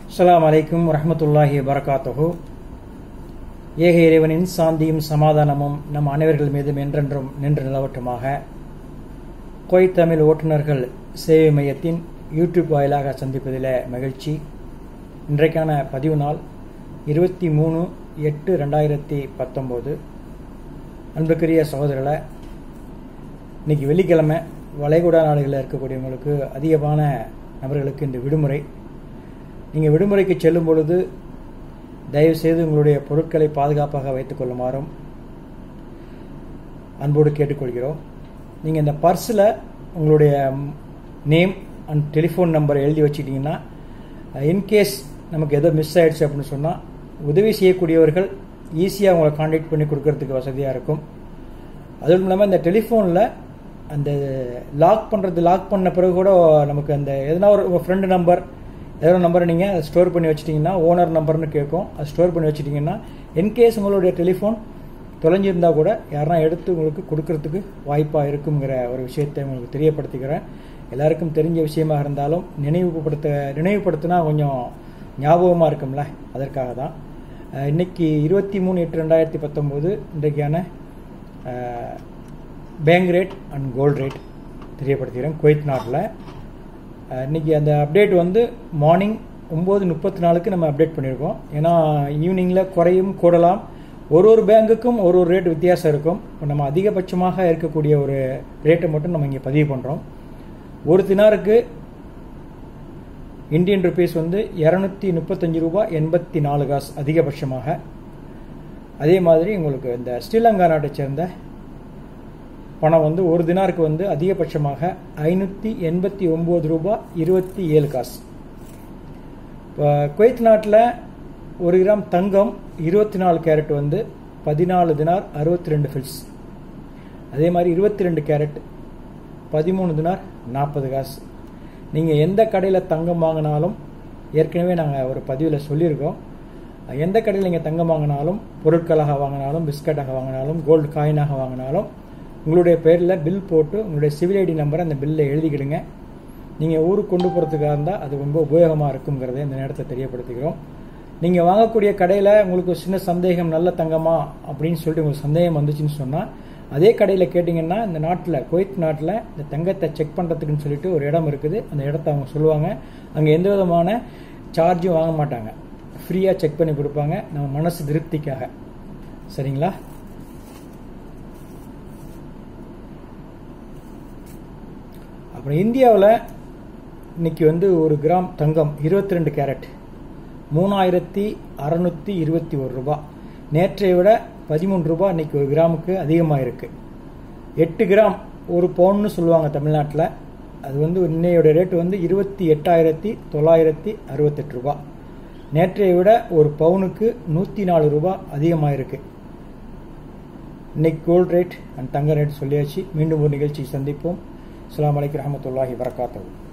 அஸ்ஸலாமு அலைக்கும் வரஹ்மத்துல்லாஹி வரகாத்துஹு ஏக இறைவனின் சாந்தியும் சமாதானமும் நம் அனைவர்கள் மீதும் என்றென்றும் நின்று நிலவட்டுமாக கோய் தமிழ் ஓட்டுநர்கள் சேவை மையத்தின் யூடியூப் வாயிலாக சந்திப்பதில் மகிழ்ச்சி இன்றைக்கான பதிவு நாள் இருபத்தி மூணு எட்டு ரெண்டாயிரத்தி பத்தொம்போது அன்புக்குரிய சகோதரர்களை இன்னைக்கு வெள்ளிக்கிழமை வளைகுடா நாடுகளில் இருக்கக்கூடியவங்களுக்கு அதிகமான நபர்களுக்கு இந்த விடுமுறை நீங்கள் விடுமுறைக்கு செல்லும் பொழுது தயவுசெய்து உங்களுடைய பொருட்களை பாதுகாப்பாக வைத்துக் கொள்ளுமாறும் அன்போடு கேட்டுக்கொள்கிறோம் நீங்கள் இந்த பர்ஸில் உங்களுடைய நேம் அண்ட் டெலிஃபோன் நம்பர் எழுதி வச்சுக்கிட்டிங்கன்னா இன்கேஸ் நமக்கு எதோ மிஸ் ஆயிடுச்சு அப்படின்னு சொன்னால் உதவி செய்யக்கூடியவர்கள் ஈஸியாக உங்களை காண்டாக்ட் பண்ணி கொடுக்கறதுக்கு வசதியாக இருக்கும் அதுவும் இல்லாமல் இந்த டெலிஃபோனில் அந்த லாக் பண்ணுறது லாக் பண்ண பிறகு கூட நமக்கு அந்த எதனா ஒரு ஃப்ரெண்டு நம்பர் ஏதோ நம்பரை நீங்கள் ஸ்டோர் பண்ணி வச்சிட்டிங்கன்னா ஓனர் நம்பர்னு கேட்கும் அது ஸ்டோர் பண்ணி வச்சிட்டிங்கன்னா இன்கேஸ் உங்களுடைய டெலிஃபோன் தொலைஞ்சிருந்தா கூட யாருனா எடுத்து உங்களுக்கு கொடுக்கறதுக்கு வாய்ப்பாக இருக்குங்கிற ஒரு விஷயத்தை உங்களுக்கு தெரியப்படுத்திக்கிறேன் எல்லாருக்கும் தெரிஞ்ச விஷயமாக இருந்தாலும் நினைவுபடுத்த நினைவுபடுத்தினா கொஞ்சம் ஞாபகமாக இருக்கும்ல அதற்காக தான் இன்னைக்கு இருபத்தி மூணு எட்டு ரெண்டாயிரத்தி பத்தொம்போது இன்றைக்கான bank rate and gold rate தெரியப்படுத்திக்கிறேன் குவைத் நாட்டில் இன்றைக்கி அந்த அப்டேட் வந்து மார்னிங் ஒம்பது முப்பத்தி நாலுக்கு நம்ம அப்டேட் பண்ணியிருக்கோம் ஏன்னா ஈவினிங்கில் குறையும் கூடலாம் ஒரு ஒரு பேங்குக்கும் ஒரு ஒரு ரேட் வித்தியாசம் இருக்கும் இப்போ நம்ம அதிகபட்சமாக இருக்கக்கூடிய ஒரு ரேட்டை மட்டும் நம்ம இங்கே பதிவு பண்ணுறோம் ஒரு தினாருக்கு இந்தியன் ருபீஸ் வந்து இரநூத்தி முப்பத்தஞ்சு ரூபா எண்பத்தி நாலு காசு அதிகபட்சமாக அதே மாதிரி உங்களுக்கு இந்த ஸ்ரீலங்கா நாட்டை சேர்ந்த பணம் வந்து ஒரு தினாருக்கு வந்து அதிகபட்சமாக ஐநூற்றி எண்பத்தி ஒம்பது ரூபா இருபத்தி ஏழு காசு இப்போ குவைத் நாட்டில் ஒரு கிராம் தங்கம் இருபத்தி நாலு கேரட் வந்து பதினாலு தினார் அறுபத்தி ரெண்டு ஃபில்ஸ் அதே மாதிரி இருபத்தி ரெண்டு கேரட் பதிமூணு தினார் நாற்பது காசு நீங்கள் எந்த கடையில் தங்கம் வாங்கினாலும் ஏற்கனவே நாங்கள் ஒரு பதிவில் சொல்லியிருக்கோம் எந்த கடையில் நீங்கள் தங்கம் வாங்கினாலும் பொருட்களாக வாங்கினாலும் பிஸ்கட்டாக வாங்கினாலும் கோல்டு காயினாக வாங்கினாலும் உங்களுடைய பேரில் பில் போட்டு உங்களுடைய சிவில் ஐடி நம்பரை அந்த பில்லில் எழுதிக்கிடுங்க நீங்கள் ஊருக்கு கொண்டு போகிறதுக்காக இருந்தால் அது ரொம்ப உபயோகமாக இருக்குங்கிறத இந்த நேரத்தை தெரியப்படுத்திக்கிறோம் நீங்கள் வாங்கக்கூடிய கடையில் உங்களுக்கு சின்ன சந்தேகம் நல்ல தங்கமா அப்படின்னு சொல்லிட்டு உங்களுக்கு சந்தேகம் வந்துச்சுன்னு சொன்னால் அதே கடையில் கேட்டிங்கன்னா இந்த நாட்டில் குவைத் நாட்டில் இந்த தங்கத்தை செக் பண்ணுறதுக்குன்னு சொல்லிட்டு ஒரு இடம் இருக்குது அந்த இடத்த அவங்க சொல்லுவாங்க அங்கே எந்த விதமான சார்ஜும் வாங்க மாட்டாங்க ஃப்ரீயாக செக் பண்ணி கொடுப்பாங்க நம்ம மனசு திருப்திக்காக சரிங்களா அப்புறம் இந்தியாவில் இன்னைக்கு வந்து ஒரு கிராம் தங்கம் இருபத்தி ரெண்டு கேரட் மூணாயிரத்தி அறநூற்றி இருபத்தி ஒரு ரூபா நேற்றை விட பதிமூணு ரூபா இன்னைக்கு ஒரு கிராமுக்கு அதிகமாக இருக்கு எட்டு கிராம் ஒரு பவுன்னு சொல்லுவாங்க தமிழ்நாட்டில் அது வந்து இன்னையோட ரேட்டு வந்து இருபத்தி எட்டாயிரத்தி தொள்ளாயிரத்தி அறுபத்தெட்டு ரூபா நேற்றைய விட ஒரு பவுனுக்கு நூற்றி நாலு ரூபா அதிகமாக இருக்கு இன்னைக்கு கோல்ட் ரேட் அண்ட் தங்க ரேட் சொல்லியாச்சு மீண்டும் ஒரு நிகழ்ச்சி சந்திப்போம் அஸ்லாம் வலைக்கம் ரஹமத்துல்லாஹி வரகாத்தூ